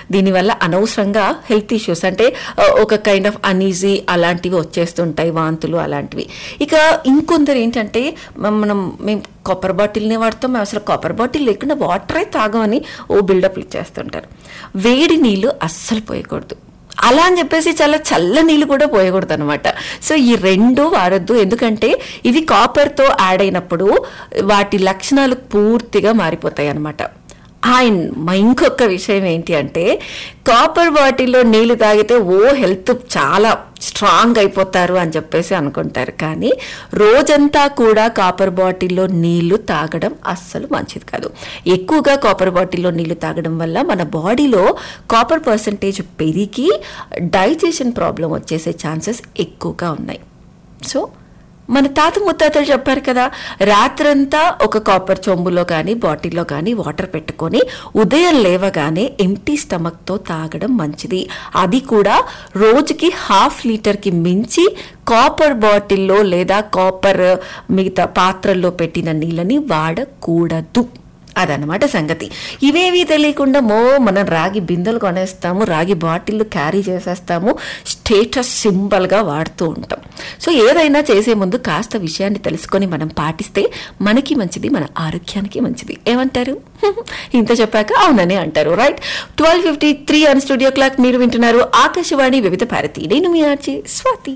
దీనివల్ల అనవసరంగా health issues అంటే ఆ, ఒక కైండ్ ఆఫ్ అనీజీ అలాంటివి వచ్చేస్తుంటాయి వాంతులు అలాంటివి ఇక ఇంకొందరు ఏంటంటే మ- మనం మేము కాపర్ బాటిల్ని వాడతాం మేము అసలు కాపర్ బాటిల్ లేకుండా వాటరే తాగమని ఓ బిల్డప్లు ఇచ్చేస్తుంటారు వేడి నీళ్ళు అస్సలు పోయకూడదు అలా అని చెప్పేసి చాలా చల్ల నీళ్ళు కూడా పోయకూడదు అనమాట సో ఈ రెండు వాడొద్దు ఎందుకంటే ఇవి కాపర్తో యాడ్ అయినప్పుడు వాటి లక్షణాలు పూర్తిగా మారిపోతాయి అనమాట అండ్ మా ఇంకొక విషయం ఏంటి అంటే కాపర్ బాటిల్లో నీళ్లు తాగితే ఓ హెల్త్ చాలా స్ట్రాంగ్ అయిపోతారు అని చెప్పేసి అనుకుంటారు కానీ రోజంతా కూడా కాపర్ బాటిల్లో నీళ్లు తాగడం అస్సలు మంచిది కాదు ఎక్కువగా కాపర్ బాటిల్లో నీళ్లు తాగడం వల్ల మన బాడీలో కాపర్ పర్సంటేజ్ పెరిగి డైజెషన్ ప్రాబ్లం వచ్చేసే ఛాన్సెస్ ఎక్కువగా ఉన్నాయి సో మన తాత ముత్తాతలు చెప్పారు కదా రాత్రంతా ఒక కాపర్ చెంబులో కానీ బాటిల్లో కానీ వాటర్ పెట్టుకొని ఉదయం లేవగానే ఎంటీ స్టమక్తో తాగడం మంచిది అది కూడా రోజుకి హాఫ్ లీటర్కి మించి కాపర్ బాటిల్లో లేదా కాపర్ మిగతా పాత్రల్లో పెట్టిన నీళ్ళని వాడకూడదు అదనమాట సంగతి ఇవేవి తెలియకుండా మో మనం రాగి బిందెలు కొనేస్తాము రాగి బాటిల్ క్యారీ చేసేస్తాము స్టేటస్ సింబల్గా వాడుతూ ఉంటాం సో ఏదైనా చేసే ముందు కాస్త విషయాన్ని తెలుసుకొని మనం పాటిస్తే మనకి మంచిది మన ఆరోగ్యానికి మంచిది ఏమంటారు ఇంత చెప్పాక అవుననే అంటారు right twelve fifty three on studio clock మీరు వింటున్నారు ఆకాశవాణి వివిధ భారతి నేను మీ ఆర్జే స్వాతి